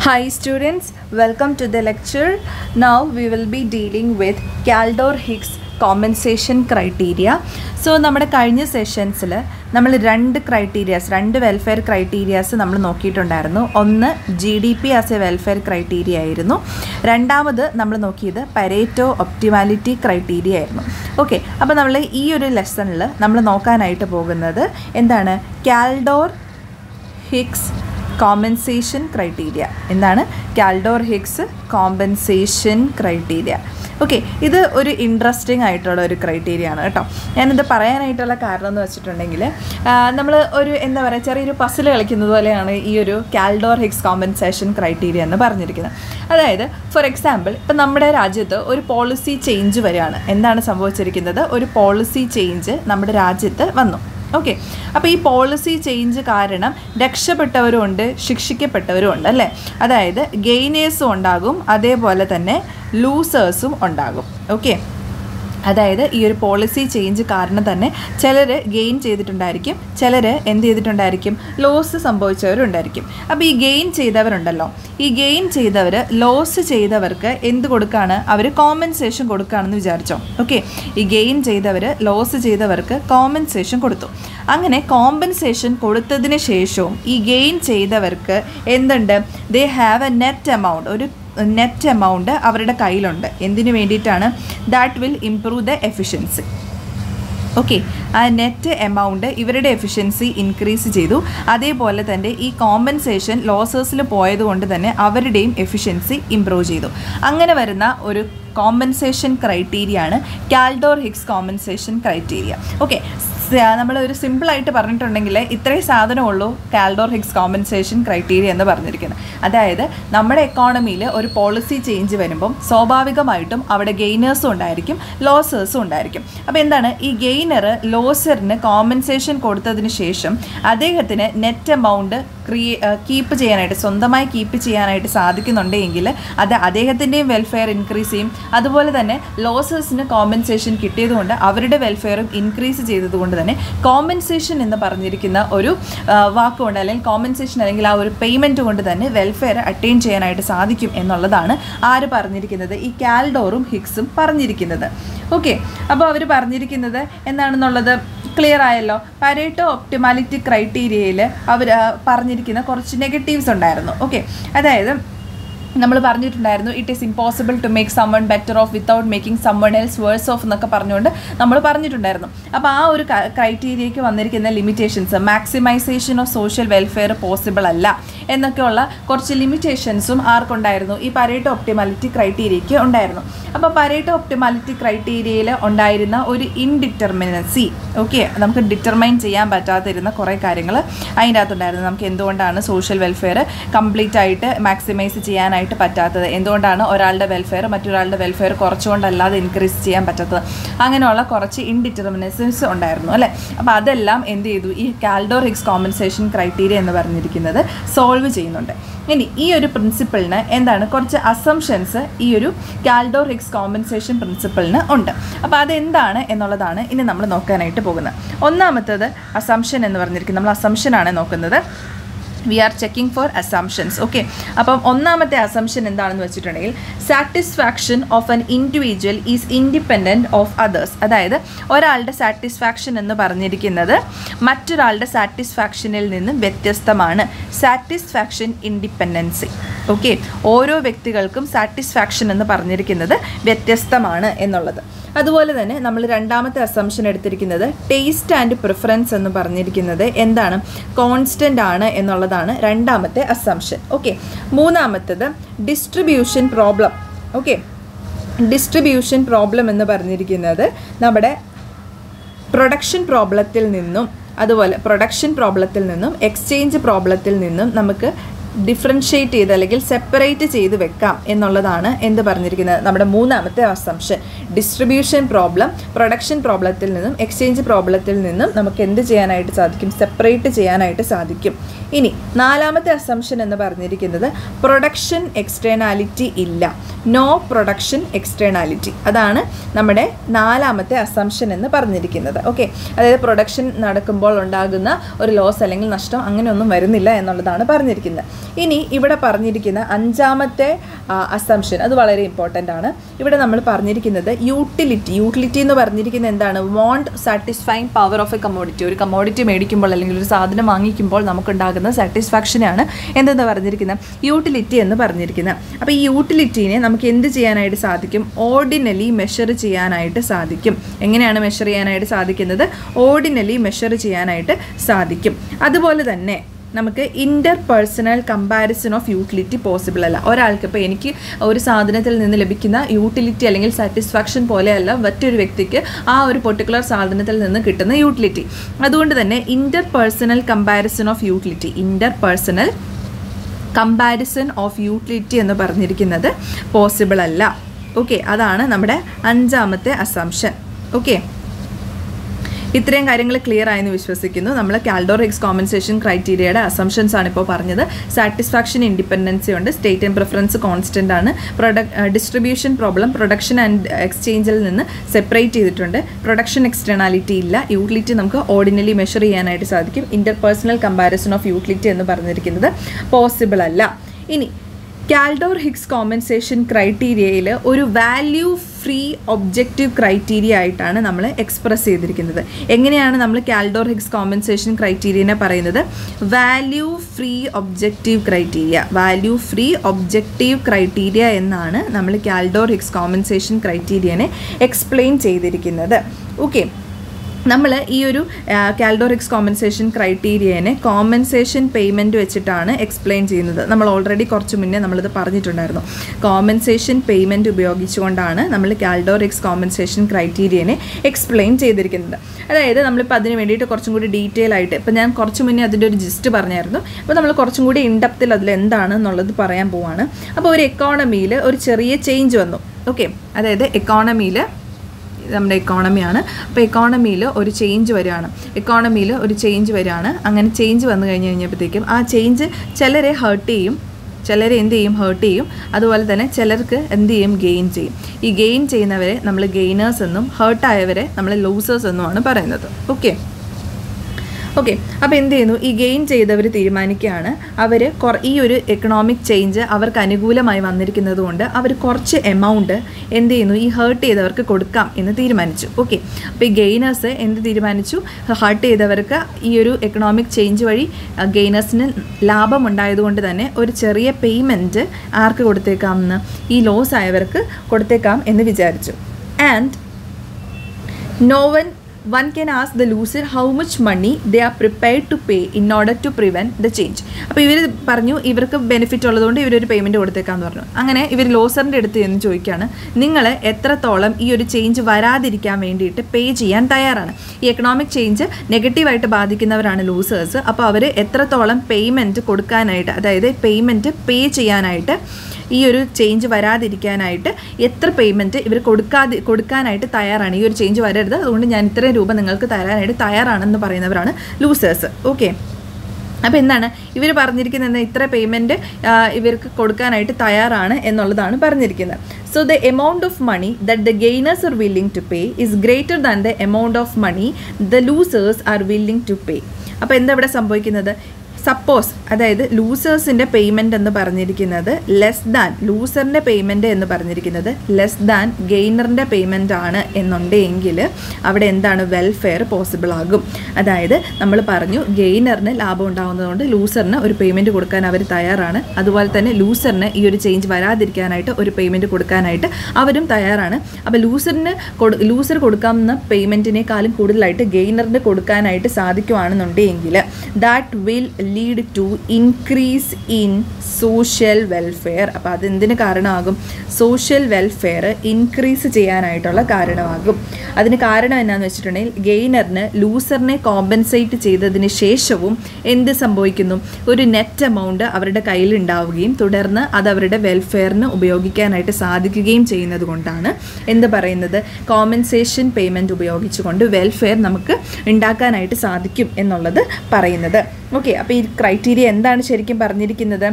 Hi students, welcome to the lecture. Now we will be dealing with Caldor-Hicks compensation criteria so നമ്മുടെ കഴിഞ്ഞ സെഷൻസിൽ നമ്മൾ രണ്ട് criterias രണ്ട് welfare criterias നമ്മൾ നോക്കിയിട്ടുണ്ടായിരുന്നു ഒന്ന് G D P as a welfare criteria ആയിരുന്നു രണ്ടാമത് നമ്മൾ നോക്കിയത് പരേറ്റോ ഒപ്റ്റിമാലിറ്റി ക്രൈറ്റീരിയ ആയിരുന്നു ഓക്കെ അപ്പോൾ നമ്മൾ ഈ ഒരു ലെസണിൽ നമ്മൾ നോക്കാനായിട്ട് പോകുന്നത് എന്താണ് കാൽഡോർ ഹിക്സ് കോമ്പൻസേഷൻ ക്രൈറ്റീരിയ എന്താണ് Kaldor Hicks compensation criteria okay ഇത് ഒരു ഇൻട്രസ്റ്റിംഗ് ആയിട്ടുള്ള ഒരു ക്രൈറ്റീരിയ ആണ് കേട്ടോ ഞാനിത് പറയാനായിട്ടുള്ള കാരണം എന്ന് വെച്ചിട്ടുണ്ടെങ്കിൽ നമ്മൾ ഒരു എന്താ പറയുക ചെറിയൊരു പസിൽ കളിക്കുന്നത് പോലെയാണ് ഈ ഒരു കാൽഡോർ ഹിക്സ് കോമ്പൻസേഷൻ ക്രൈറ്റീരിയ എന്ന് പറഞ്ഞിരിക്കുന്നത് അതായത് ഫോർ എക്സാമ്പിൾ ഇപ്പം നമ്മുടെ രാജ്യത്ത് ഒരു പോളിസി ചേഞ്ച് വരികയാണ് എന്താണ് സംഭവിച്ചിരിക്കുന്നത് ഒരു പോളിസി ചേഞ്ച് നമ്മുടെ രാജ്യത്ത് വന്നു ഓക്കെ അപ്പോൾ ഈ പോളിസി ചേഞ്ച് കാരണം രക്ഷപ്പെട്ടവരും ഉണ്ട് ശിക്ഷിക്കപ്പെട്ടവരും ഉണ്ട് അല്ലേ അതായത് ഗെയിനേഴ്സും ഉണ്ടാകും അതേപോലെ തന്നെ ലൂസേഴ്സും ഉണ്ടാകും ഓക്കെ അതായത് ഈ ഒരു പോളിസി ചേഞ്ച് കാരണം തന്നെ ചിലർ ഗെയിൻ ചെയ്തിട്ടുണ്ടായിരിക്കും ചിലർ എന്ത് ചെയ്തിട്ടുണ്ടായിരിക്കും ലോസ് സംഭവിച്ചവരുണ്ടായിരിക്കും അപ്പോൾ ഈ ഗെയിൻ ചെയ്തവരുണ്ടല്ലോ ഈ ഗെയിൻ ചെയ്തവർ ലോസ് ചെയ്തവർക്ക് എന്ത് കൊടുക്കുകയാണ് അവർ കോമ്പൻസേഷൻ കൊടുക്കുകയാണെന്ന് വിചാരിച്ചോ ഓക്കെ ഈ ഗെയിൻ ചെയ്തവർ ലോസ് ചെയ്തവർക്ക് കോമ്പൻസേഷൻ കൊടുത്തു അങ്ങനെ കോമ്പൻസേഷൻ കൊടുത്തതിന് ശേഷവും ഈ ഗെയിൻ ചെയ്തവർക്ക് എന്തുണ്ട് they have a net amount ഒരു നെറ്റ് എമൗണ്ട് അവരുടെ കയ്യിലുണ്ട് എന്തിനു വേണ്ടിയിട്ടാണ് that will improve the efficiency okay ആ നെറ്റ് എമൗണ്ട് ഇവരുടെ എഫിഷ്യൻസി ഇൻക്രീസ് ചെയ്തു അതേപോലെ തന്നെ ഈ കോമ്പൻസേഷൻ ലോസേഴ്സിൽ പോയതുകൊണ്ട് തന്നെ അവരുടെയും എഫിഷ്യൻസി ഇമ്പ്രൂവ് ചെയ്തു അങ്ങനെ വരുന്ന ഒരു കോമ്പൻസേഷൻ ക്രൈറ്റീരിയ ആണ് Kaldor Hicks compensation criteria okay നമ്മൾ ഒരു സിമ്പിളായിട്ട് പറഞ്ഞിട്ടുണ്ടെങ്കിൽ ഇത്രയും സാധനമുള്ളൂ കാൽഡോർ ഹിക്സ് കോമ്പൻസേഷൻ ക്രൈറ്റീരിയ എന്ന് പറഞ്ഞിരിക്കുന്നത് അതായത് നമ്മുടെ എക്കോണമിയിൽ ഒരു പോളിസി ചേഞ്ച് വരുമ്പം സ്വാഭാവികമായിട്ടും അവിടെ ഗെയിനേഴ്സും ഉണ്ടായിരിക്കും ലോസേഴ്സും ഉണ്ടായിരിക്കും അപ്പോൾ എന്താണ് ഈ ഗെയിനർ ലോസറിന് കോമ്പൻസേഷൻ കൊടുത്തതിന് ശേഷം അദ്ദേഹത്തിന് നെറ്റ് എമൗണ്ട് ക്രിയേ കീപ്പ് ചെയ്യാനായിട്ട് സ്വന്തമായി കീപ്പ് ചെയ്യാനായിട്ട് സാധിക്കുന്നുണ്ടെങ്കിൽ അത് അദ്ദേഹത്തിൻ്റെയും വെൽഫെയർ ഇൻക്രീസ് ചെയ്യും അതുപോലെ തന്നെ ലോസേഴ്സിന് കോമ്പൻസേഷൻ കിട്ടിയതുകൊണ്ട് അവരുടെ വെൽഫെയറും ഇൻക്രീസ് ചെയ്തതുകൊണ്ട് തന്നെ കോമ്പൻസേഷൻ എന്ന് പറഞ്ഞിരിക്കുന്ന ഒരു വാക്കുകൊണ്ട് അല്ലെങ്കിൽ കോമ്പൻസേഷൻ അല്ലെങ്കിൽ ആ ഒരു പേയ്മെൻറ്റ് കൊണ്ട് തന്നെ വെൽഫെയർ അറ്റൈൻ ചെയ്യാനായിട്ട് സാധിക്കും എന്നുള്ളതാണ് ആര് പറഞ്ഞിരിക്കുന്നത് ഈ കാൽഡോറും ഹിക്സും പറഞ്ഞിരിക്കുന്നത് ഓക്കെ അപ്പോൾ അവർ പറഞ്ഞിരിക്കുന്നത് എന്താണെന്നുള്ളത് ക്ലിയർ ആയല്ലോ പരേട്ടോ ഒപ്റ്റിമാലിറ്റി ക്രൈറ്റീരിയയിൽ അവർ പറഞ്ഞിരിക്കുന്ന കുറച്ച് നെഗറ്റീവ്സ് ഉണ്ടായിരുന്നു ഓക്കെ അതായത് നമ്മൾ പറഞ്ഞിട്ടുണ്ടായിരുന്നു it is impossible to make someone better off without making someone else worse off എന്നൊക്കെ പറഞ്ഞുകൊണ്ട് നമ്മൾ പറഞ്ഞിട്ടുണ്ടായിരുന്നു അപ്പോൾ ആ ഒരു ക്രൈറ്റീരിയയ്ക്ക് വന്നിരിക്കുന്ന limitations maximisation of social welfare possible അല്ല എന്നൊക്കെയുള്ള കുറച്ച് ലിമിറ്റേഷൻസും ആർക്കുണ്ടായിരുന്നു ഈ പരേട്ടോ ഒപ്റ്റിമാലിറ്റി ക്രൈറ്റീരിയയ്ക്ക് ഉണ്ടായിരുന്നു അപ്പോൾ പരേട്ടോ ഒപ്റ്റിമാലിറ്റി ക്രൈറ്റീരിയയിൽ ഉണ്ടായിരുന്ന ഒരു ഇൻഡിറ്റർമിനൻസി ഓക്കെ നമുക്ക് ഡിറ്റർമൈൻ ചെയ്യാൻ പറ്റാതിരുന്ന കുറേ കാര്യങ്ങൾ അതിൻ്റെ അകത്തുണ്ടായിരുന്നു നമുക്ക് എന്തുകൊണ്ടാണ് സോഷ്യൽ വെൽഫെയർ കംപ്ലീറ്റ് ആയിട്ട് മാക്സിമൈസ് ചെയ്യാനായിട്ട് പറ്റാത്തത് എന്തുകൊണ്ടാണ് ഒരാളുടെ വെൽഫെയർ മറ്റൊരാളുടെ വെൽഫെയർ കുറച്ചുകൊണ്ടല്ലാതെ ഇൻക്രീസ് ചെയ്യാൻ പറ്റാത്തത് അങ്ങനെയുള്ള കുറച്ച് ഇൻഡിറ്റർമിനൻസീസ് ഉണ്ടായിരുന്നു അല്ലേ അപ്പോൾ അതെല്ലാം എന്ത് ചെയ്തു ഈ കാൽഡോർ ഹിക്സ് കോമ്പൻസേഷൻ ക്രൈറ്റീരിയ എന്ന് പറഞ്ഞിരിക്കുന്നത് സോൾവ് ചെയ്യുന്നുണ്ട് ഇനി ഈ ഒരു പ്രിൻസിപ്പിളിന് എന്താണ് കുറച്ച് അസംഷൻസ് ഈ ഒരു കാൽഡോർ ഹിക്സ് കോമ്പൻസേഷൻ പ്രിൻസിപ്പിളിന് ഉണ്ട് അപ്പോൾ അതെന്താണ് എന്നുള്ളതാണ് ഇനി നമ്മൾ നോക്കാനായിട്ട് പോകുന്നത് ഒന്നാമത്തേത് അസംഷൻ എന്ന് പറഞ്ഞിരിക്കുന്നത് നമ്മൾ അസംഷനാണ് നോക്കുന്നത് we are checking for assumptions okay അപ്പം ഒന്നാമത്തെ അസംഷൻ എന്താണെന്ന് വെച്ചിട്ടുണ്ടെങ്കിൽ satisfaction of an individual is independent of others അതായത് ഒരാളുടെ സാറ്റിസ്ഫാക്ഷൻ എന്ന് പറഞ്ഞിരിക്കുന്നത് മറ്റൊരാളുടെ സാറ്റിസ്ഫാക്ഷനിൽ നിന്നും വ്യത്യസ്തമാണ് സാറ്റിസ്ഫാക്ഷൻ ഇൻഡിപെൻഡൻസി ഓക്കെ ഓരോ വ്യക്തികൾക്കും സാറ്റിസ്ഫാക്ഷൻ എന്ന് പറഞ്ഞിരിക്കുന്നത് വ്യത്യസ്തമാണ് എന്നുള്ളത് അതുപോലെ തന്നെ നമ്മൾ രണ്ടാമത്തെ അസംഷൻ എടുത്തിരിക്കുന്നത് ടേസ്റ്റ് ആൻഡ് പ്രിഫറൻസ് എന്ന് പറഞ്ഞിരിക്കുന്നത് എന്താണ് കോൺസ്റ്റൻ്റ് ആണ് എന്നുള്ളതാണ് രണ്ടാമത്തെ അസംഷൻ ഓക്കെ മൂന്നാമത്തേത് distribution problem okay distribution problem എന്ന് പറഞ്ഞിരിക്കുന്നത് നമ്മുടെ പ്രൊഡക്ഷൻ പ്രോബ്ലത്തിൽ നിന്നും അതുപോലെ പ്രൊഡക്ഷൻ പ്രോബ്ലത്തിൽ നിന്നും എക്സ്ചേഞ്ച് പ്രോബ്ലത്തിൽ നിന്നും നമുക്ക് ഡിഫറൻഷ്യേറ്റ് ചെയ്ത് അല്ലെങ്കിൽ സെപ്പറേറ്റ് ചെയ്ത് വെക്കാം എന്നുള്ളതാണ് എന്ത് പറഞ്ഞിരിക്കുന്നത് നമ്മുടെ മൂന്നാമത്തെ അസംഷൻ ഡിസ്ട്രിബ്യൂഷൻ പ്രോബ്ലം പ്രൊഡക്ഷൻ പ്രോബ്ലത്തിൽ നിന്നും എക്സ്ചേഞ്ച് പ്രോബ്ലത്തിൽ നിന്നും നമുക്ക് എന്ത് ചെയ്യാനായിട്ട് സാധിക്കും സെപ്പറേറ്റ് ചെയ്യാനായിട്ട് സാധിക്കും ഇനി നാലാമത്തെ അസംഷൻ എന്ന് പറഞ്ഞിരിക്കുന്നത് പ്രൊഡക്ഷൻ എക്സ്റ്റേണാലിറ്റി ഇല്ല നോ പ്രൊഡക്ഷൻ എക്സ്റ്റേണാലിറ്റി അതാണ് നമ്മുടെ നാലാമത്തെ അസംഷൻ എന്ന് പറഞ്ഞിരിക്കുന്നത് ഓക്കെ അതായത് പ്രൊഡക്ഷൻ നടക്കുമ്പോൾ ഉണ്ടാകുന്ന ഒരു ലോസ് അല്ലെങ്കിൽ നഷ്ടം അങ്ങനെയൊന്നും വരുന്നില്ല എന്നുള്ളതാണ് പറഞ്ഞിരിക്കുന്നത് ഇനി ഇവിടെ പറഞ്ഞിരിക്കുന്ന അഞ്ചാമത്തെ അസംഷൻ അത് വളരെ ഇമ്പോർട്ടൻ്റ് ആണ് ഇവിടെ നമ്മൾ പറഞ്ഞിരിക്കുന്നത് യൂട്ടിലിറ്റി യൂട്ടിലിറ്റി എന്ന് പറഞ്ഞിരിക്കുന്നത് എന്താണ് want satisfying power of a commodity ഒരു കമ്മോഡിറ്റി മേടിക്കുമ്പോൾ അല്ലെങ്കിൽ ഒരു സാധനം വാങ്ങിക്കുമ്പോൾ നമുക്കുണ്ടാകുന്ന സാറ്റിസ്ഫാക്ഷനാണ് എന്തെന്ന് പറഞ്ഞിരിക്കുന്നത് യൂട്ടിലിറ്റി എന്ന് പറഞ്ഞിരിക്കുന്നത് അപ്പോൾ ഈ യൂട്ടിലിറ്റീനെ നമുക്ക് എന്ത് ചെയ്യാനായിട്ട് സാധിക്കും ഓർഡിനലി മെഷർ ചെയ്യാനായിട്ട് സാധിക്കും എങ്ങനെയാണ് മെഷർ ചെയ്യാനായിട്ട് സാധിക്കുന്നത് ഓർഡിനലി മെഷർ ചെയ്യാനായിട്ട് സാധിക്കും അതുപോലെ തന്നെ നമുക്ക് interpersonal comparison of utility possible അല്ല ഒരാൾക്ക് ഇപ്പോൾ എനിക്ക് ഒരു സാധനത്തിൽ നിന്ന് ലഭിക്കുന്ന യൂട്ടിലിറ്റി അല്ലെങ്കിൽ സാറ്റിസ്ഫാക്ഷൻ പോലെയല്ല മറ്റൊരു വ്യക്തിക്ക് ആ ഒരു പെർട്ടിക്കുലർ സാധനത്തിൽ നിന്ന് കിട്ടുന്ന യൂട്ടിലിറ്റി അതുകൊണ്ട് തന്നെ interpersonal comparison of utility interpersonal comparison of utility എന്ന് പറഞ്ഞിരിക്കുന്നത് പോസിബിൾ അല്ല ഓക്കെ അതാണ് നമ്മുടെ അഞ്ചാമത്തെ അസംഷൻ ഓക്കെ ഇത്രയും കാര്യങ്ങൾ ക്ലിയർ ആയെന്ന് വിശ്വസിക്കുന്നു നമ്മൾ കാൽഡോർ എക്സ് കോമ്പൻസേഷൻ ക്രൈറ്റീരിയയുടെ അസംഷൻസ് ആണ് ഇപ്പോൾ പറഞ്ഞത് സാറ്റിസ്ഫാക്ഷൻ ഇൻഡിപെൻഡൻസി ഉണ്ട് സ്റ്റേറ്റ് ആൻഡ് പ്രിഫറൻസ് കോൺസ്റ്റൻ്റ് ആണ് product distribution problem production and എക്സ്ചേഞ്ചിൽ നിന്ന് സെപ്പറേറ്റ് ചെയ്തിട്ടുണ്ട് പ്രൊഡക്ഷൻ എക്സ്റ്റേണാലിറ്റി ഇല്ല യൂട്ടിലിറ്റി നമുക്ക് ഓർഡിനലി മെഷർ ചെയ്യാനായിട്ട് സാധിക്കും interpersonal comparison of utility എന്ന് പറഞ്ഞിരിക്കുന്നത് പോസിബിൾ അല്ല ഇനി കാൽഡോർ ഹിക്സ് കോമ്പൻസേഷൻ ക്രൈറ്റീരിയയിൽ ഒരു വാല്യൂ ഫ്രീ ഒബ്ജക്റ്റീവ് ക്രൈറ്റീരിയ ആയിട്ടാണ് നമ്മൾ എക്സ്പ്രസ് ചെയ്തിരിക്കുന്നത് എങ്ങനെയാണ് നമ്മൾ കാൽഡോർ ഹിക്സ് കോമ്പൻസേഷൻ ക്രൈറ്റീരിയനെ പറയുന്നത് value free objective criteria value free objective criteria എന്നാണ് നമ്മൾ കാൽഡോർ ഹിക്സ് കോമ്പൻസേഷൻ ക്രൈറ്റീരിയനെ എക്സ്പ്ലെയിൻ ചെയ്തിരിക്കുന്നത് ഓക്കെ നമ്മൾ ഈ ഒരു കാൽഡോറിക്സ് കോമ്പൻസേഷൻ ക്രൈറ്റീരിയനെ കോമ്പൻസേഷൻ പേയ്മെൻറ്റ് വെച്ചിട്ടാണ് എക്സ്പ്ലെയിൻ ചെയ്യുന്നത് നമ്മൾ ഓൾറെഡി കുറച്ച് മുന്നേ നമ്മളിത് പറഞ്ഞിട്ടുണ്ടായിരുന്നു കോമ്പൻസേഷൻ പേയ്മെൻറ്റ് ഉപയോഗിച്ചുകൊണ്ടാണ് നമ്മൾ കാൽഡോറിക്സ് കോമ്പൻസേഷൻ ക്രൈറ്റീരിയനെ എക്സ്പ്ലെയിൻ ചെയ്തിരിക്കുന്നത് അതായത് നമ്മളിപ്പോൾ അതിന് വേണ്ടിയിട്ട് കുറച്ചും കൂടി ഡീറ്റെയിൽ ആയിട്ട് ഇപ്പോൾ ഞാൻ കുറച്ച് മുന്നേ അതിൻ്റെ ഒരു ജിസ്റ്റ് പറഞ്ഞായിരുന്നു അപ്പോൾ നമ്മൾ കുറച്ചും കൂടി ഇൻഡപ്തിൽ അതിൽ എന്താണ് എന്നുള്ളത് പറയാൻ പോവാണ് അപ്പോൾ ഒരു എക്കോണമിയിൽ ഒരു ചെറിയ ചേഞ്ച് വന്നു ഓക്കെ അതായത് എക്കോണമിയിൽ നമ്മുടെ എക്കോണമിയാണ് അപ്പോൾ എക്കോണമിയിൽ ഒരു ചേഞ്ച് വരികയാണ് എക്കോണമിയിൽ ഒരു ചേഞ്ച് വരികയാണ് അങ്ങനെ ചേഞ്ച് വന്നു കഴിഞ്ഞ് കഴിഞ്ഞപ്പോഴത്തേക്കും ആ ചേഞ്ച് ചിലരെ ഹേർട്ട് ചെയ്യും ചിലരെ എന്ത് ചെയ്യും ഹേർട്ട് ചെയ്യും അതുപോലെ തന്നെ ചിലർക്ക് എന്ത് ചെയ്യും ഗെയിൻ ചെയ്യും ഈ ഗെയിൻ ചെയ്യുന്നവരെ നമ്മൾ ഗെയിനേഴ്സ് എന്നും ഹേർട്ടായവരെ നമ്മൾ ലൂസേഴ്സ് എന്നുമാണ് പറയുന്നത് ഓക്കെ ഓക്കെ അപ്പോൾ എന്ത് ചെയ്യുന്നു ഈ ഗെയിൻ ചെയ്തവർ തീരുമാനിക്കുകയാണ് അവർ ഈ ഒരു എക്കണോമിക് ചേഞ്ച് അവർക്ക് അനുകൂലമായി വന്നിരിക്കുന്നത് കൊണ്ട് അവർ കുറച്ച് എമൗണ്ട് എന്ത് ചെയ്യുന്നു ഈ ഹേർട്ട് ചെയ്തവർക്ക് കൊടുക്കാം എന്ന് തീരുമാനിച്ചു ഓക്കെ അപ്പോൾ ഈ ഗെയിനേഴ്സ് എന്ത് തീരുമാനിച്ചു ഹേർട്ട് ചെയ്തവർക്ക് ഈ ഒരു എക്കണോമിക് ചേഞ്ച് വഴി ഗെയിനേഴ്സിന് ലാഭം ഉണ്ടായതുകൊണ്ട് തന്നെ ഒരു ചെറിയ പേയ്മെൻറ്റ് ആർക്ക് കൊടുത്തേക്കാമെന്ന് ഈ ലോസ് ആയവർക്ക് കൊടുത്തേക്കാം എന്ന് വിചാരിച്ചു and no one one can ask the loser how much money they are prepared to pay in order to prevent the change അപ്പോൾ ഇവർ പറഞ്ഞു ഇവർക്ക് ബെനിഫിറ്റ് ഉള്ളതുകൊണ്ട് ഇവരൊരു പേയ്മെൻറ്റ് കൊടുത്തേക്കാന്ന് പറഞ്ഞു അങ്ങനെ ഇവർ ലോസറിൻ്റെ അടുത്ത് എന്ന് ചോദിക്കുകയാണ് നിങ്ങൾ എത്രത്തോളം ഈ ഒരു ചേഞ്ച് വരാതിരിക്കാൻ വേണ്ടിയിട്ട് പേ ചെയ്യാൻ തയ്യാറാണ് ഈ എക്കണോമിക് ചേഞ്ച് നെഗറ്റീവായിട്ട് ബാധിക്കുന്നവരാണ് ലൂസേഴ്സ് അപ്പോൾ അവർ എത്രത്തോളം പേയ്മെൻറ്റ് കൊടുക്കാനായിട്ട് അതായത് പേയ്മെൻറ്റ് പേ ചെയ്യാനായിട്ട് ഈ ഒരു ചേഞ്ച് വരാതിരിക്കാനായിട്ട് എത്ര പേയ്മെൻറ്റ് ഇവർ കൊടുക്കാതെ കൊടുക്കാനായിട്ട് തയ്യാറാണ് ഈ ഒരു ചേഞ്ച് വരരുത് അതുകൊണ്ട് ഞാൻ ഇത്രയും രൂപ നിങ്ങൾക്ക് തരാനായിട്ട് തയ്യാറാണെന്ന് പറയുന്നവരാണ് ലൂസേഴ്സ് ഓക്കെ അപ്പോൾ എന്താണ് ഇവർ പറഞ്ഞിരിക്കുന്നത് ഇത്ര പേയ്മെൻറ്റ് ഇവർക്ക് കൊടുക്കാനായിട്ട് തയ്യാറാണ് എന്നുള്ളതാണ് പറഞ്ഞിരിക്കുന്നത് so the amount of money that the gainers are willing to pay is greater than the amount of money the losers are willing to pay അപ്പോൾ എന്താ ഇവിടെ സംഭവിക്കുന്നത് സപ്പോസ് അതായത് ലൂസേഴ്സിൻ്റെ പേയ്മെൻ്റ് എന്ന് പറഞ്ഞിരിക്കുന്നത് ലെസ് ദാൻ ലൂസറിൻ്റെ പേയ്മെൻറ്റ് എന്ന് പറഞ്ഞിരിക്കുന്നത് ലെസ് ദാൻ ഗെയിനറിൻ്റെ പേയ്മെൻ്റ് ആണ് എന്നുണ്ടെങ്കിൽ അവിടെ എന്താണ് വെൽഫെയർ പോസിബിൾ ആകും അതായത് നമ്മൾ പറഞ്ഞു ഗെയിനറിന് ലാഭം ഉണ്ടാകുന്നതുകൊണ്ട് ലൂസറിന് ഒരു പേയ്മെൻറ്റ് കൊടുക്കാൻ അവർ തയ്യാറാണ് അതുപോലെ തന്നെ ലൂസറിന് ഈ ഒരു ചേഞ്ച് വരാതിരിക്കാനായിട്ട് ഒരു പേയ്മെൻറ്റ് കൊടുക്കാനായിട്ട് അവരും തയ്യാറാണ് അപ്പോൾ ലൂസറിന് കൊടു ലൂസർ കൊടുക്കാവുന്ന പേയ്മെൻറ്റിനേക്കാളും കൂടുതലായിട്ട് ഗെയിനറിന് കൊടുക്കാനായിട്ട് സാധിക്കുവാണെന്നുണ്ടെങ്കിൽ that will lead to increase in social welfare അപ്പോൾ അതെന്തിന് കാരണമാകും സോഷ്യൽ വെൽഫെയർ ഇൻക്രീസ് ചെയ്യാനായിട്ടുള്ള കാരണമാകും അതിന് കാരണം എന്നാന്ന് വെച്ചിട്ടുണ്ടെങ്കിൽ ഗെയിനറിന് ലൂസറിനെ കോമ്പൻസേറ്റ് ചെയ്തതിന് ശേഷവും എന്ത് സംഭവിക്കുന്നു ഒരു നെറ്റ് എമൗണ്ട് അവരുടെ കയ്യിൽ ഉണ്ടാവുകയും തുടർന്ന് അത് അവരുടെ വെൽഫെയറിന് ഉപയോഗിക്കാനായിട്ട് സാധിക്കുകയും ചെയ്യുന്നത് കൊണ്ടാണ് എന്ത് പറയുന്നത് കോമ്പൻസേഷൻ പേയ്മെൻറ്റ് ഉപയോഗിച്ചുകൊണ്ട് വെൽഫെയർ നമുക്ക് ഉണ്ടാക്കാനായിട്ട് സാധിക്കും എന്നുള്ളത് പറയുന്നത് ഓക്കെ അപ്പോൾ ഈ ക്രൈറ്റീരിയ എന്താണ് ശരിക്കും പറഞ്ഞിരിക്കുന്നത്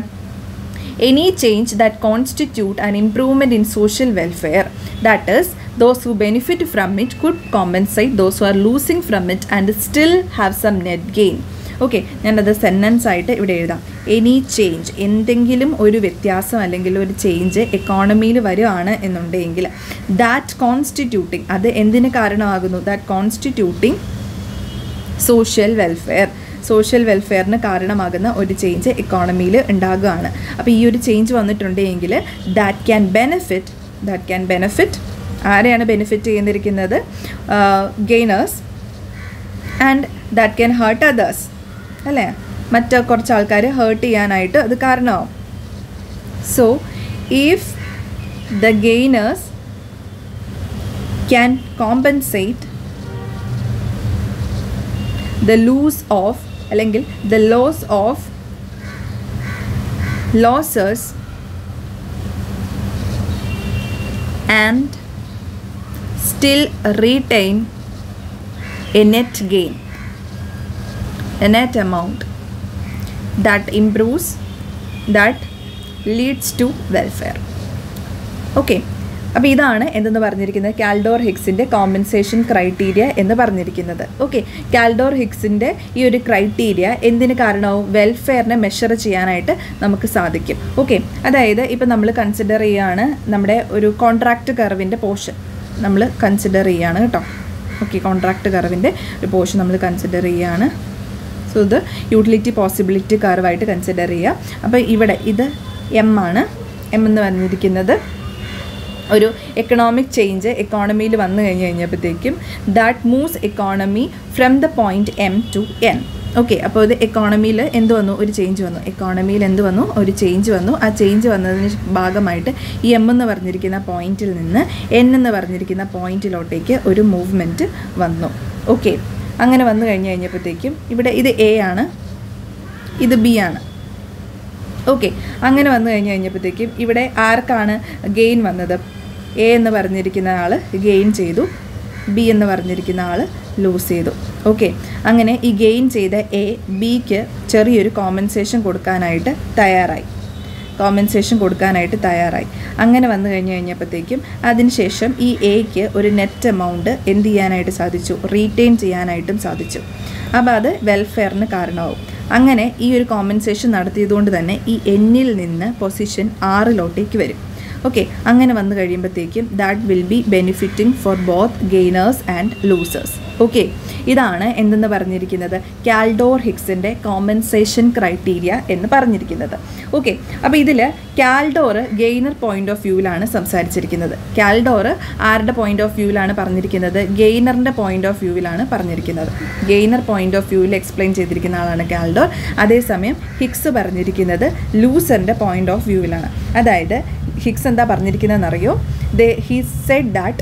any change that constitute an improvement in social welfare that is those who benefit from it could compensate those who are losing from it and still have some net gain okay ഞാനത് sentence ആയിട്ട് ഇവിടെ എഴുതാം any change എന്തെങ്കിലും ഒരു വ്യത്യാസം അല്ലെങ്കിൽ ഒരു change എക്കോണമിയിൽ വരുവാണ് എന്നുണ്ടെങ്കിൽ ദാറ്റ് കോൺസ്റ്റിറ്റ്യൂട്ടിങ് അത് എന്തിന് കാരണമാകുന്നു that constituting social welfare social വെൽഫെയറിന് കാരണമാകുന്ന ഒരു ചേഞ്ച് എക്കോണമിയിൽ ഉണ്ടാകുകയാണ് അപ്പോൾ ഈ ഒരു ചേഞ്ച് വന്നിട്ടുണ്ടെങ്കിൽ that can benefit that can benefit ആരെയാണ് ബെനിഫിറ്റ് ചെയ്യുന്നിരിക്കുന്നത് gainers and that can hurt others അല്ലേ മറ്റ് കുറച്ച് ആൾക്കാർ ഹേർട്ട് ചെയ്യാനായിട്ട് അത് കാരണമാവും so if the gainers can compensate the loss of അല്ലെങ്കിൽ the loss of losers and still retain a net gain, a net amount that improves, that leads to welfare. Okay അപ്പോൾ ഇതാണ് എന്തെന്ന് പറഞ്ഞിരിക്കുന്നത് കാൽഡോർ ഹിക്സിൻ്റെ കോമ്പൻസേഷൻ ക്രൈറ്റീരിയ എന്ന് പറഞ്ഞിരിക്കുന്നത് okay Kaldor ഹിക്സിൻ്റെ ഈ ഒരു criteria എന്തിന് കാരണവും വെൽഫെയറിനെ മെഷർ ചെയ്യാനായിട്ട് നമുക്ക് സാധിക്കും ഓക്കെ അതായത് ഇപ്പം നമ്മൾ കൺസിഡർ ചെയ്യുകയാണ് നമ്മുടെ ഒരു കോൺട്രാക്റ്റ് കർവിൻ്റെ പോർഷൻ നമ്മൾ കൺസിഡർ ചെയ്യുകയാണ് കേട്ടോ ഓക്കെ കോൺട്രാക്റ്റ് കർവിൻ്റെ ഒരു പോർഷൻ നമ്മൾ കൺസിഡർ ചെയ്യുകയാണ് സോ ഇത് യൂട്ടിലിറ്റി പോസിബിലിറ്റി കർവായിട്ട് കൺസിഡർ ചെയ്യുക അപ്പോൾ ഇവിടെ ഇത് എം ആണ് എം എന്ന് പറഞ്ഞിരിക്കുന്നത് ഒരു എക്കണോമിക് ചേഞ്ച് എക്കോണമിയിൽ വന്നു കഴിഞ്ഞ് കഴിഞ്ഞപ്പോഴത്തേക്കും that moves economy from the point M to N okay അപ്പോൾ ഇത് എക്കോണമിയിൽ എന്ത് വന്നു ഒരു ചേഞ്ച് വന്നു എക്കോണമിയിൽ എന്ത് വന്നു ഒരു ചേഞ്ച് വന്നു ആ ചേഞ്ച് വന്നതിന് ഭാഗമായിട്ട് ഈ എം എന്ന് പറഞ്ഞിരിക്കുന്ന പോയിന്റിൽ നിന്ന് എൻ എന്ന് പറഞ്ഞിരിക്കുന്ന പോയിന്റിലോട്ടേക്ക് ഒരു മൂവ്മെൻറ്റ് വന്നു ഓക്കെ അങ്ങനെ വന്നു കഴിഞ്ഞ് കഴിഞ്ഞപ്പോഴത്തേക്കും ഇവിടെ ഇത് എ ആണ് ഇത് ബി ആണ് ഓക്കെ അങ്ങനെ വന്നു കഴിഞ്ഞ് കഴിഞ്ഞപ്പോഴത്തേക്കും ഇവിടെ ആർക്കാണ് ഗെയിൻ വന്നത് എ എന്ന് പറഞ്ഞിരിക്കുന്ന ആൾ ഗെയിൻ ചെയ്തു ബി എന്ന് പറഞ്ഞിരിക്കുന്ന ആൾ ലൂസ് ചെയ്തു ഓക്കെ അങ്ങനെ ഈ ഗെയിൻ ചെയ്ത എ ബിക്ക് ചെറിയൊരു കോമ്പൻസേഷൻ കൊടുക്കാനായിട്ട് തയ്യാറായി കോമ്പൻസേഷൻ കൊടുക്കാനായിട്ട് തയ്യാറായി അങ്ങനെ വന്നു കഴിഞ്ഞ് കഴിഞ്ഞപ്പോഴത്തേക്കും അതിനുശേഷം ഈ എക്ക് ഒരു നെറ്റ് എമൗണ്ട് എന്ത് ചെയ്യാനായിട്ട് സാധിച്ചു റീറ്റെയിൻ ചെയ്യാനായിട്ടും സാധിച്ചു അപ്പോൾ അത് വെൽഫെയറിന് കാരണമാവും അങ്ങനെ ഈ ഒരു കോമ്പൻസേഷൻ നടത്തിയതുകൊണ്ട് തന്നെ ഈ എന്നിൽ നിന്ന് പൊസിഷൻ ആറിലോട്ടേക്ക് വരും ഓക്കെ അങ്ങനെ വന്നു കഴിയുമ്പോഴത്തേക്കും that will be benefiting for both gainers and losers okay ഇതാണ് എന്തെന്ന് പറഞ്ഞിരിക്കുന്നത് കാൽഡോർ ഹിക്സിൻ്റെ കോമ്പൻസേഷൻ ക്രൈറ്റീരിയ എന്ന് പറഞ്ഞിരിക്കുന്നത് ഓക്കെ അപ്പോൾ ഇതിൽ കാൽഡോർ ഗെയിനർ പോയിന്റ് ഓഫ് വ്യൂവിലാണ് സംസാരിച്ചിരിക്കുന്നത് കാൽഡോർ ആരുടെ പോയിന്റ് ഓഫ് വ്യൂവിലാണ് പറഞ്ഞിരിക്കുന്നത് ഗെയിനറിൻ്റെ പോയിന്റ് ഓഫ് വ്യൂവിലാണ് പറഞ്ഞിരിക്കുന്നത് ഗെയിനർ പോയിന്റ് ഓഫ് വ്യൂവിൽ എക്സ്പ്ലെയിൻ ചെയ്തിരിക്കുന്ന ആളാണ് കാൽഡോർ അതേസമയം ഹിക്സ് പറഞ്ഞിരിക്കുന്നത് ലൂസറിൻ്റെ പോയിന്റ് ഓഫ് വ്യൂവിലാണ് അതായത് ഹിക്സ് എന്താ പറഞ്ഞിരിക്കുന്നതെന്നറിയോ ദേ he said that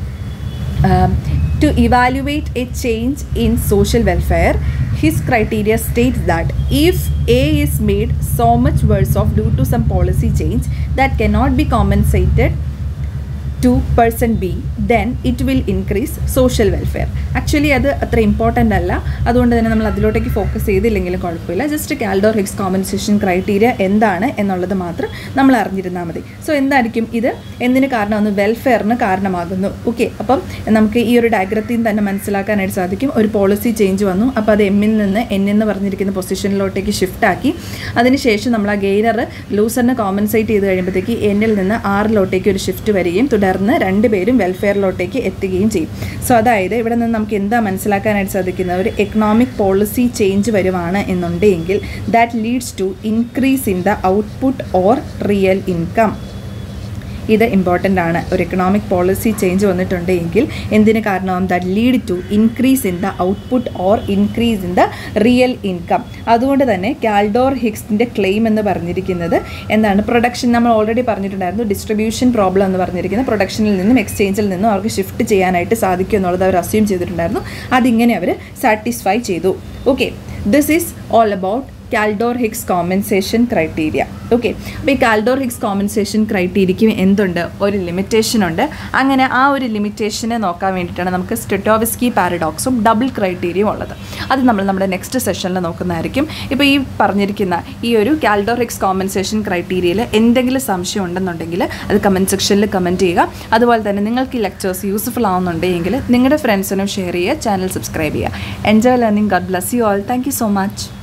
to evaluate a change in social welfare his criteria states that if a is made so much worse off due to some policy change that cannot be compensated to person b then it will increase social welfare actually അത് അത്ര important അല്ല അതുകൊണ്ട് തന്നെ നമ്മൾ അതിലോട്ടേക്ക് focus ചെയ്തില്ലെങ്കിലും കുഴപ്പമില്ല just Kaldor Hicks compensation criteria എന്താണ് എന്നുള്ളത് മാത്രം നമ്മൾ അറിഞ്ഞിരുന്നാൽ മതി സോ എന്തായിരിക്കും ഇത് എന്തിന് കാരണമാകുന്നു വെൽഫെയറിന് കാരണമാകുന്നു ഓക്കെ അപ്പം നമുക്ക് ഈ ഒരു ഡയഗ്രത്തിൽ നിന്ന് തന്നെ മനസ്സിലാക്കാനായിട്ട് സാധിക്കും ഒരു പോളിസി ചേഞ്ച് വന്നു അപ്പോൾ അത് എമ്മിൽ നിന്ന് എൻ എന്ന് പറഞ്ഞിരിക്കുന്ന പൊസിഷനിലോട്ടേക്ക് ഷിഫ്റ്റ് ആക്കി അതിനുശേഷം നമ്മൾ ആ ഗെയിനർ ലൂസറിനെ കോമ്പൻസേറ്റ് ചെയ്ത് കഴിയുമ്പോഴത്തേക്ക് എന്നിൽ നിന്ന് ആറിലോട്ടേക്ക് ഒരു ഷിഫ്റ്റ് വരികയും തുടർന്ന് രണ്ടുപേരും വെൽഫെയറിലോട്ടേക്ക് എത്തുകയും ചെയ്യും സോ അതായത് ഇവിടെ നിന്ന് നമുക്ക് എന്താ മനസ്സിലാക്കാനായിട്ട് സാധിക്കുന്നത് ഒരു എക്കണോമിക് പോളിസി ചേഞ്ച് വരുവാണ് എന്നുണ്ടെങ്കിൽ that leads to increase in the output or real income ഇത് ഇമ്പോർട്ടൻ്റ് ആണ് ഒരു എക്കണോമിക് പോളിസി ചേഞ്ച് വന്നിട്ടുണ്ടെങ്കിൽ എന്തിന് കാരണമാവും that lead to increase in the output or increase in the real income അതുകൊണ്ട് തന്നെ കാൽഡോർ ഹിക്സിൻ്റെ ക്ലെയിം എന്ന് പറഞ്ഞിരിക്കുന്നത് എന്താണ് പ്രൊഡക്ഷൻ നമ്മൾ ഓൾറെഡി പറഞ്ഞിട്ടുണ്ടായിരുന്നു ഡിസ്ട്രിബ്യൂഷൻ പ്രോബ്ലം എന്ന് പറഞ്ഞിരിക്കുന്നത് പ്രൊഡക്ഷനിൽ നിന്നും എക്സ്ചേഞ്ചിൽ നിന്നും അവർക്ക് ഷിഫ്റ്റ് ചെയ്യാനായിട്ട് സാധിക്കും എന്നുള്ളത് അവർ അസ്യൂം ചെയ്തിട്ടുണ്ടായിരുന്നു അതിങ്ങനെ അവർ സാറ്റിസ്ഫൈ ചെയ്തു okay this is all about Kaldor Hicks compensation criteria okay അപ്പോൾ ഈ കാൽഡോർ ഹിക്സ് കോമ്പൻസേഷൻ ക്രൈറ്റീരിയയ്ക്ക് എന്തുണ്ട് ഒരു ലിമിറ്റേഷൻ ഉണ്ട് അങ്ങനെ ആ ഒരു ലിമിറ്റേഷനെ നോക്കാൻ വേണ്ടിയിട്ടാണ് നമുക്ക് സ്റ്റിറ്റോവിസ്കി പാരഡോക്സും ഡബിൾ ക്രൈറ്റീരിയയും ഉള്ളത് അത് നമ്മൾ നമ്മുടെ നെക്സ്റ്റ് സെഷനിൽ നോക്കുന്നതായിരിക്കും ഇപ്പോൾ ഈ പറഞ്ഞിരിക്കുന്ന ഈ ഒരു കാൽഡോർ ഹിക്സ് കോമ്പൻസേഷൻ ക്രൈറ്റീരിയയിൽ എന്തെങ്കിലും സംശയം ഉണ്ടെന്നുണ്ടെങ്കിൽ അത് കമൻറ്റ് സെക്ഷനിൽ കമൻറ്റ് ചെയ്യുക അതുപോലെ തന്നെ നിങ്ങൾക്ക് ഈ ലെക്ചേഴ്സ് യൂസ്ഫുൾ ആവുന്നുണ്ടെങ്കിൽ നിങ്ങളുടെ ഫ്രണ്ട്സിനും ഷെയർ ചെയ്യുക ചാനൽ സബ്സ്ക്രൈബ് ചെയ്യുക enjoy learning God bless you all thank you so much